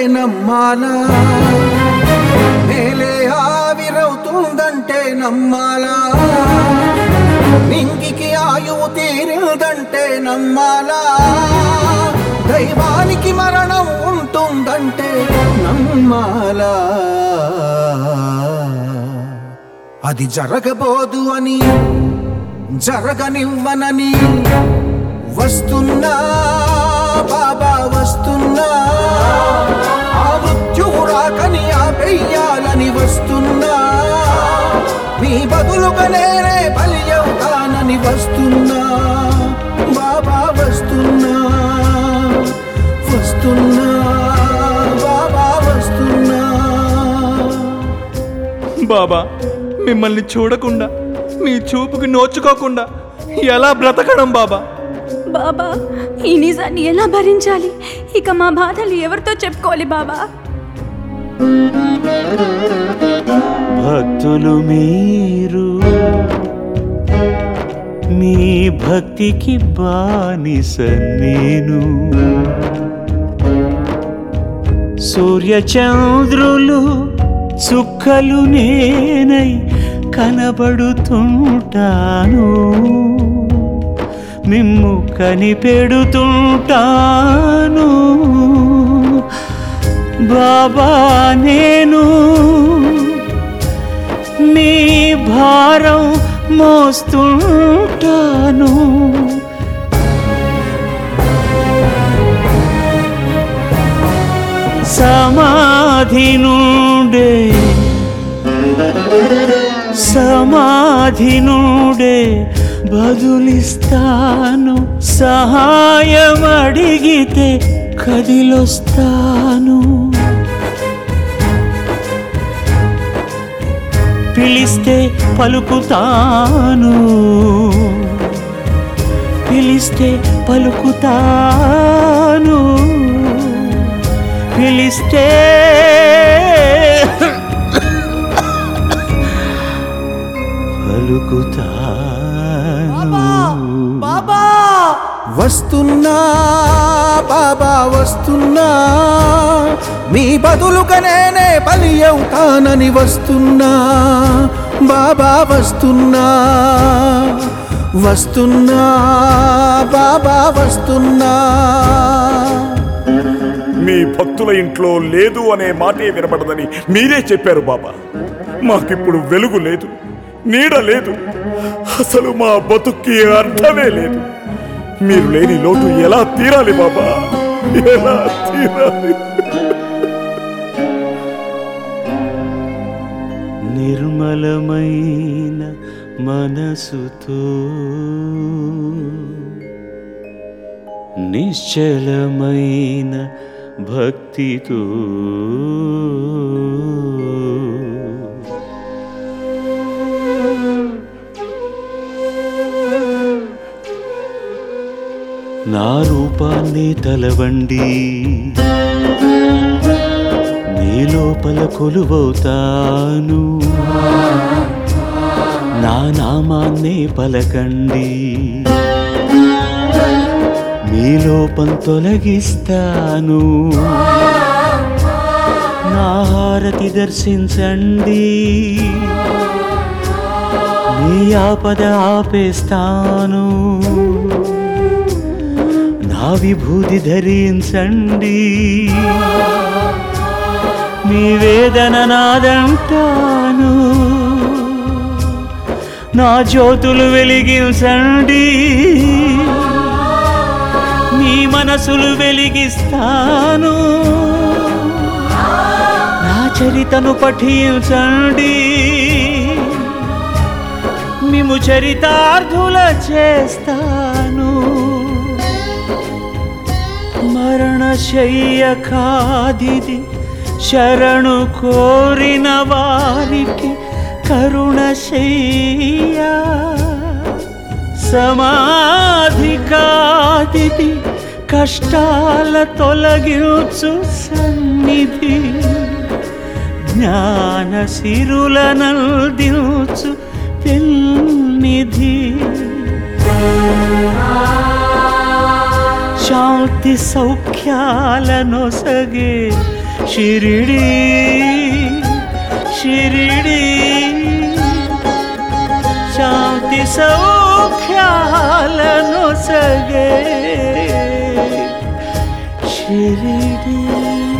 నమ్మాలా మేలే ఆవిరవుతుందంటే నమ్మాలా నింగికి ఆయువు తీరిందంటే నమ్మాలా దైవానికి మరణం ఉంటుందంటే నమ్మాలా అది జరగబోదు అని జరగనివ్వనని వస్తున్నా బాబా వస్తున్నా ఆ మృత్యువు రాకని ఆపెయ్యాలని వస్తున్నా మీ బదులుగా నేనే బలి అవుతానని వస్తున్నా బాబా వస్తున్నా వస్తున్నా బాబా వస్తున్నా బాబా మిమ్మల్ని చూడకుండా మీ చూపుకి నోచుకోకుండా ఎలా బ్రతకడం బాబా బాబా ఈ నిజాన్ని ఎలా భరించాలి ఇక మా బాధలు ఎవరితో చెప్పుకోవాలి బాబా భక్తులు మీరు మీ భక్తికి బానిస నేను సూర్యచంద్రులు చుక్కలు నేనై కనబడుతుంటాను మిమ్ము కనిపెడుతుంటాను బాబా నేను మీ భారం మోస్తుంటాను సమాధి నుండే సమాధి నుండే బదులిస్తాను సహాయం అడిగితే కదిలొస్తాను పిలిస్తే పలుకుతాను పిలిస్తే పలుకుతాను పిలిస్తే పలుకుతాను వస్తున్నా బాబా వస్తున్నా మీ బదులుగా నేనే బలి అవుతానని వస్తున్నా బాబా వస్తున్నా వస్తున్నా బాబా వస్తున్నా మీ భక్తుల ఇంట్లో లేదు అనే మాటే వినపడదని మీరే చెప్పారు బాబా మాకిప్పుడు వెలుగు లేదు నీడ లేదు అసలు మా బతుక్కి అర్థమే లేదు మీరు లేని లోటు ఎలా తీరాలి బాబా ఎలా తీరాలి నిర్మలమైన మనసుతో నిశ్చలమైన భక్తితో నా రూపాన్ని తలవండి నీ లోపల కొలువవుతాను నా నామాన్నే పలకండి మీ లోపం తొలగిస్తాను నా హారతి దర్శించండి మీ ఆపద ఆపేస్తాను నా విభూతి ధరించండి మీ వేదన నాదంటాను నా జ్యోతులు వెలిగించండి మీ మనసులు వెలిగిస్తాను నా చరితను పఠించండి మిము చరితార్థుల చేస్తాను మరణశయ్య కాదిది శరణు కోరిన వారికి కరుణశయ్య సమాధి కాదిది కష్టాల తొలగించు సన్నిధి జ్ఞాన సిరులనందించు పెన్నిధి శాంతి సౌఖ్యాలను సగే షిరిడి షిరిడి శాంతి సౌఖ్యాలను సగే షిరిడి